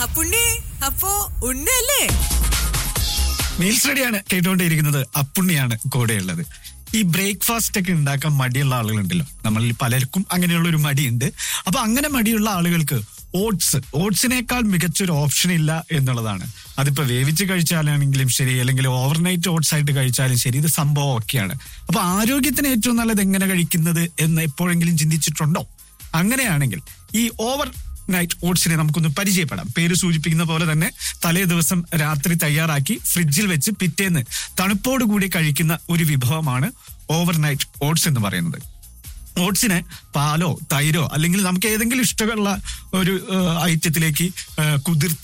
അപ്പുണ്ണി അപ്പോ ഉണ്ണല്ലേ മീൽസ് റെഡിയാണ് കേട്ടുകൊണ്ടിരിക്കുന്നത് അപ്പുണ്ണിയാണ് കൂടെയുള്ളത് ഈ ബ്രേക്ക്ഫാസ്റ്റ് ഒക്കെ ഉണ്ടാക്കാൻ മടിയുള്ള ആളുകളുണ്ടല്ലോ നമ്മളിൽ പലർക്കും അങ്ങനെയുള്ള ഒരു മടിയുണ്ട് അപ്പൊ അങ്ങനെ മടിയുള്ള ആളുകൾക്ക് ഓട്സ് ഓട്സിനേക്കാൾ മികച്ചൊരു ഓപ്ഷൻ ഇല്ല എന്നുള്ളതാണ് അതിപ്പോ വേവിച്ച് കഴിച്ചാലാണെങ്കിലും ശരി അല്ലെങ്കിൽ ഓവർനൈറ്റ് ഓട്സ് ആയിട്ട് കഴിച്ചാലും ശരി ഇത് സംഭവം ഒക്കെയാണ് അപ്പൊ ആരോഗ്യത്തിന് ഏറ്റവും നല്ലത് എങ്ങനെ കഴിക്കുന്നത് എന്ന് എപ്പോഴെങ്കിലും ചിന്തിച്ചിട്ടുണ്ടോ അങ്ങനെയാണെങ്കിൽ ഈ ഓവർ നൈറ്റ് ഓട്സിനെ നമുക്കൊന്ന് പരിചയപ്പെടാം പേര് സൂചിപ്പിക്കുന്ന പോലെ തന്നെ തലേ ദിവസം രാത്രി തയ്യാറാക്കി ഫ്രിഡ്ജിൽ വെച്ച് പിറ്റേന്ന് തണുപ്പോട് കൂടി കഴിക്കുന്ന ഒരു വിഭവമാണ് ഓവർ നൈറ്റ് ഓട്സ് എന്ന് പറയുന്നത് ഓട്സിനെ പാലോ തൈരോ അല്ലെങ്കിൽ നമുക്ക് ഏതെങ്കിലും ഇഷ്ടമുള്ള ഒരു ഐറ്റത്തിലേക്ക് കുതിർത്തി